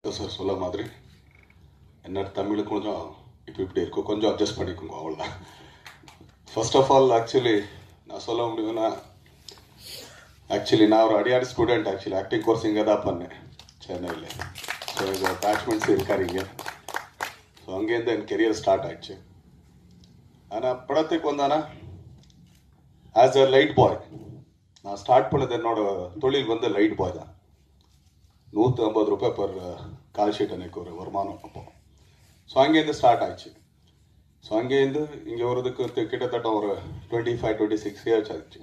sir சொல்ல மாதிரி என்ன தமிழ் கொஞ்சம் இப்போ இப்படி இருக்கும் கொஞ்சம் அட்ஜஸ்ட் பண்ணிக்கோங்க அவ்வளோதான் ஃபர்ஸ்ட் ஆஃப் ஆல் ஆக்சுவலி நான் சொல்ல முடியும்னா ஆக்சுவலி நான் ஒரு அடியாடி ஸ்டூடெண்ட் ஆக்சுவலி ஆக்டிங் கோர்ஸ் இங்கே தான் பண்ணேன் சென்னையில் ஸோ எங்கள் அட்டாச்மெண்ட்ஸ் இருக்காரு இங்கே ஸோ அங்கேருந்து என் கெரியர் ஸ்டார்ட் ஆயிடுச்சு ஆனால் படத்துக்கு வந்தானா ஆஸ் அ லைட் பாய் நான் ஸ்டார்ட் பண்ணது என்னோட தொழில் வந்து லைட் பாய் தான் நூற்றி ஐம்பது ரூபாய் பர் கால் ஷீட் எனக்கு ஒரு வருமானம் அப்போ ஸோ அங்கேருந்து ஸ்டார்ட் ஆயிடுச்சு ஸோ அங்கேருந்து இங்கே வரதுக்கு தி- கிட்டத்தட்ட ஒரு twenty five twenty six years ஆயிடுச்சு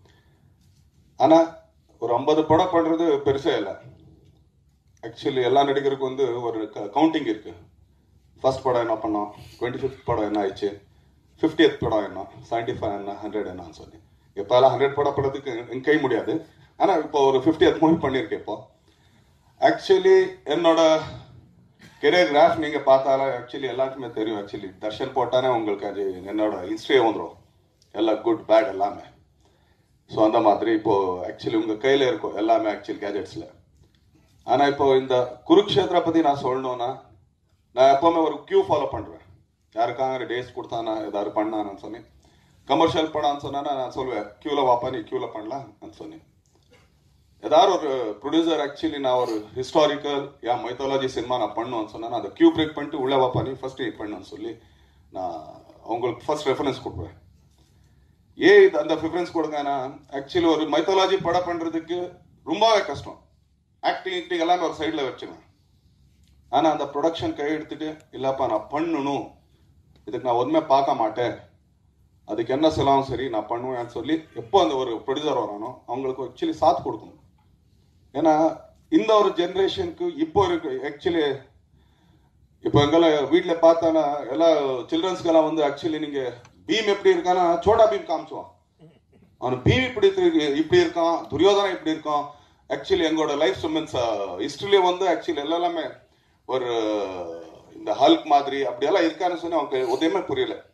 ஆனால் ஒரு ஐம்பது படம் பண்ணுறது பெருசே இல்லை ஆக்சுவலி எல்லா நடிகருக்கும் வந்து ஒரு கவுண்டிங் இருக்கு ஃபர்ஸ்ட் படம் என்ன பண்ணோம் டுவெண்ட்டி ஃபிஃப்த் படம் என்ன ஆயிடுச்சு ஃபிஃப்டியத் படம் என்ன செவன்டி ஃபைவ் என்ன ஹண்ட்ரட் என்னன்னு சொல்லி இப்போ எல்லாம் ஹண்ட்ரட் படம் படத்துக்கு என் கை முடியாது ஆனால் இப்போ ஒரு ஃபிஃப்டியத் மூவி பண்ணியிருக்கேன் இப்போ ஆக்சுவலி என்னோட கெரியர் கிராஃப் நீங்க பார்த்தாலும் ஆக்சுவலி எல்லாருக்குமே தெரியும் ஆக்சுவலி தர்ஷன் போட்டானே உங்களுக்கு அது என்னோட ஹிஸ்ட்ரியே வந்துடும் எல்லாம் குட் பேட் எல்லாமே ஸோ அந்த மாதிரி இப்போ ஆக்சுவலி உங்க கையில இருக்கும் எல்லாமே ஆக்சுவலி கேஜெட்ஸ்ல ஆனா இப்போ இந்த குருக்ஷேத்ரா பத்தி நான் சொல்லணும்னா நான் எப்பவுமே ஒரு கியூ ஃபாலோ பண்றேன் யாருக்காக டேஸ் கொடுத்தானா ஏதாவது பண்ணான்னு சொன்னேன் கமர்ஷியல் படம்னு சொன்னா நான் சொல்லுவேன் கியூல வாப்பா நீ கியூல பண்ணலாம் சொன்னேன் ஏதாவது ஒரு ப்ரொடியூசர் ஆக்சுவலி நான் ஒரு ஹிஸ்டாரிக்கல் யா மைத்தாலஜி சினிமா நான் பண்ணுவேன்னு சொன்னா நான் அந்த கியூ பிரேக் பண்ணிட்டு உள்ள வா பண்ணி ஃபர்ஸ்ட் எயிட் பண்ணுன்னு சொல்லி நான் அவங்களுக்கு ஃபர்ஸ்ட் ரெஃபரன்ஸ் கொடுப்பேன் ஏன் இது அந்த ப்ரிஃபரன்ஸ் கொடுங்கன்னா ஆக்சுவலி ஒரு மைத்தாலஜி படம் பண்றதுக்கு ரொம்பவே கஷ்டம் ஆக்டிங் ஆக்டிங் எல்லாமே ஒரு சைடில் வச்சிருவேன் ஆனா அந்த ப்ரொடக்ஷன் கை எடுத்துட்டு இல்லப்பா நான் பண்ணணும் இதுக்கு நான் ஒண்ணுமே பார்க்க மாட்டேன் அதுக்கு என்ன செலவும் சரி நான் பண்ணுவேன்னு சொல்லி எப்போ அந்த ஒரு ப்ரொடியூசர் வரானோ அவங்களுக்கு ஆக்சுவலி சாத் கொடுக்கணும் ஏன்னா இந்த ஒரு ஜென்ரேஷனுக்கு இப்போ இருக்கு ஆக்சுவலி இப்போ எங்கெல்லாம் வீட்டில் பார்த்தானா எல்லா சில்ட்ரன்ஸ்க்கெல்லாம் வந்து ஆக்சுவலி நீங்க பீம் எப்படி இருக்கானா சோடா பீம் காமிச்சுவான் அவன் பீம் இப்படி இருக்கு- இப்படி இருக்கான் துரியோதனா இப்படி இருக்கான் ஆக்சுவலி எங்களோட லைஃப் மீன்ஸ் ஹிஸ்டரியிலே வந்து ஆக்சுவலி எல்லாமே ஒரு இந்த ஹல்க் மாதிரி அப்படியெல்லாம் இருக்கான்னு சொன்னா அவங்க உதயமே புரியல